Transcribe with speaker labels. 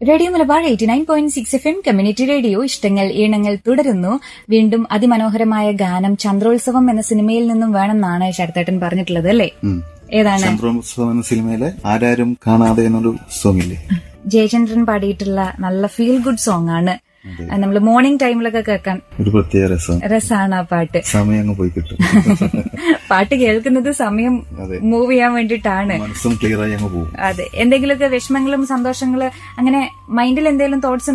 Speaker 1: Radio Malabar eighty nine point six F M community radio ഇഷ്ടങ്ങൾ ഈണങ്ങൾ തുടരുന്നു വീണ്ടും അതിമനോഹരമായ ഗാനം ചന്ദ്രോത്സവം എന്ന സിനിമയിൽ നിന്നും വേണമെന്നാണ് ശരത്തേട്ടൻ പറഞ്ഞിട്ടുള്ളത് അല്ലേ
Speaker 2: ഉം.
Speaker 1: ഏതാണ്
Speaker 2: ചന്ദ്രോത്സവം എന്ന സിനിമയിലെ ആരാരും കാണാതെ എന്നൊരു സോങ് ഇല്ലേ
Speaker 1: ജയചന്ദ്രൻ പാടിയിട്ടുള്ള നല്ല ഫീൽ ഗുഡ് സോങ് ആണ് നമ്മൾ മോർണിംഗ് ടൈമിലൊക്കെ കേൾക്കാൻ
Speaker 2: ഒരു പ്രത്യേക രസം
Speaker 1: രസമാണ് ആ പാട്ട്
Speaker 2: സമയം അങ്ങ് പോയി കിട്ടും
Speaker 1: പാട്ട് കേൾക്കുന്നത് സമയം
Speaker 2: അതെ.
Speaker 1: മൂവ് ചെയ്യാൻ വേണ്ടിയിട്ടാണ്
Speaker 2: മനസ്സും ക്ലിയർ ആയി അങ്ങ് പോകും
Speaker 1: അതെ എന്തെങ്കിലുമൊക്കെ വിഷമങ്ങളും സന്തോഷങ്ങള് അങ്ങനെ മൈൻഡിൽ എന്തെങ്കിലും തോട്ട്സ്